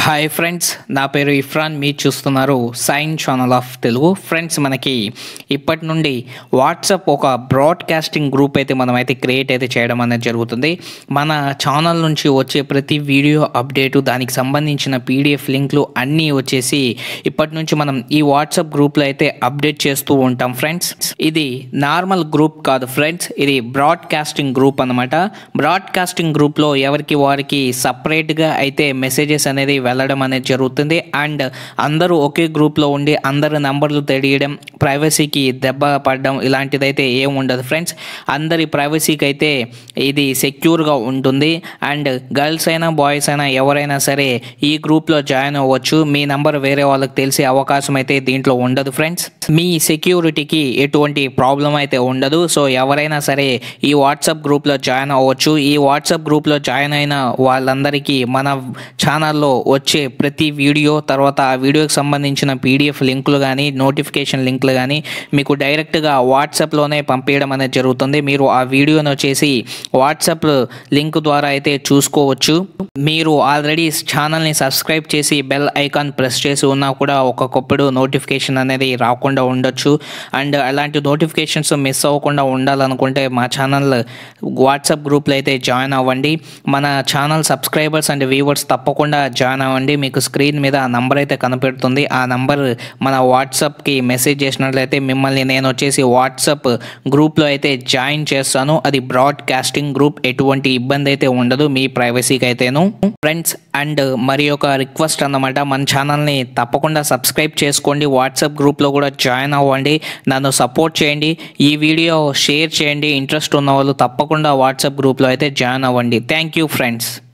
hi friends నా పేరు ఇఫ్రాన్ మీరు చూస్తున్నారు sign channel of Telugu friends మనకి ఇప్పటి నుండి వాట్సాప్ ఒక బ్రాడ్కాస్టింగ్ గ్రూప్ అయితే మనం అయితే క్రియేట్ అయితే చేయడం అనేది జరుగుతుంది మన ఛానల్ నుంచి వచ్చే ప్రతి వీడియో అప్డేటు దానికి సంబంధించిన పీడిఎఫ్ లింక్లు అన్నీ వచ్చేసి ఇప్పటి నుంచి మనం ఈ వాట్సాప్ గ్రూప్లో అయితే అప్డేట్ చేస్తూ ఉంటాం ఫ్రెండ్స్ ఇది నార్మల్ గ్రూప్ కాదు ఫ్రెండ్స్ ఇది బ్రాడ్కాస్టింగ్ గ్రూప్ అనమాట బ్రాడ్కాస్టింగ్ గ్రూప్లో ఎవరికి వారికి సపరేట్గా అయితే మెసేజెస్ అనేది వెళ్ళడం అనేది జరుగుతుంది అండ్ అందరూ ఒకే గ్రూప్లో ఉండి అందరు నంబర్లు తెలియడం ప్రైవసీకి దెబ్బ పడడం ఇలాంటిదైతే ఏం ఉండదు ఫ్రెండ్స్ అందరి ప్రైవసీకి అయితే ఇది సెక్యూర్గా ఉంటుంది అండ్ గర్ల్స్ అయినా బాయ్స్ అయినా ఎవరైనా సరే ఈ గ్రూప్లో జాయిన్ అవ్వచ్చు మీ నంబర్ వేరే వాళ్ళకి తెలిసే అవకాశం అయితే దీంట్లో ఉండదు ఫ్రెండ్స్ మీ సెక్యూరిటీకి ఎటువంటి ప్రాబ్లం అయితే ఉండదు సో ఎవరైనా సరే ఈ వాట్సాప్ గ్రూప్లో జాయిన్ అవ్వచ్చు ఈ వాట్సాప్ గ్రూప్లో జాయిన్ అయిన వాళ్ళందరికీ మన ఛానల్లో వచ్చే ప్రతి వీడియో తర్వాత ఆ వీడియోకి సంబంధించిన పీడిఎఫ్ లింకులు కానీ నోటిఫికేషన్ లింకులు కానీ మీకు డైరెక్ట్గా వాట్సాప్లోనే పంపించడం అనేది జరుగుతుంది మీరు ఆ వీడియోని వచ్చేసి వాట్సాప్ లింక్ ద్వారా అయితే చూసుకోవచ్చు మీరు ఆల్రెడీ ఛానల్ని సబ్స్క్రైబ్ చేసి బెల్ ఐకాన్ ప్రెస్ చేసి ఉన్నా కూడా ఒక్కొక్కప్పుడు నోటిఫికేషన్ అనేది రాకుండా ఉండొచ్చు అండ్ అలాంటి నోటిఫికేషన్స్ మిస్ అవ్వకుండా ఉండాలనుకుంటే మా ఛానల్ వాట్సాప్ గ్రూప్లో అయితే జాయిన్ అవ్వండి మన ఛానల్ సబ్స్క్రైబర్స్ అండ్ వ్యూవర్స్ తప్పకుండా జాయిన్ అవ్వండి మీకు స్క్రీన్ మీద ఆ నంబర్ అయితే కనపెడుతుంది ఆ నంబర్ మన వాట్సాప్కి మెసేజ్ చేసినట్లయితే మిమ్మల్ని నేను వచ్చేసి వాట్సాప్ గ్రూప్లో అయితే జాయిన్ చేస్తాను అది బ్రాడ్కాస్టింగ్ గ్రూప్ ఎటువంటి ఇబ్బంది అయితే ఉండదు మీ ప్రైవసీకి అయితేను ఫ్రెండ్స్ అండ్ మరి ఒక రిక్వెస్ట్ అన్నమాట మన ఛానల్ని తప్పకుండా సబ్స్క్రైబ్ చేసుకోండి వాట్సాప్ గ్రూప్లో కూడా జాయిన్ అవ్వండి నన్ను సపోర్ట్ చేయండి ఈ వీడియో షేర్ చేయండి ఇంట్రెస్ట్ ఉన్న వాళ్ళు తప్పకుండా వాట్సాప్ గ్రూప్లో అయితే జాయిన్ అవ్వండి థ్యాంక్ యూ ఫ్రెండ్స్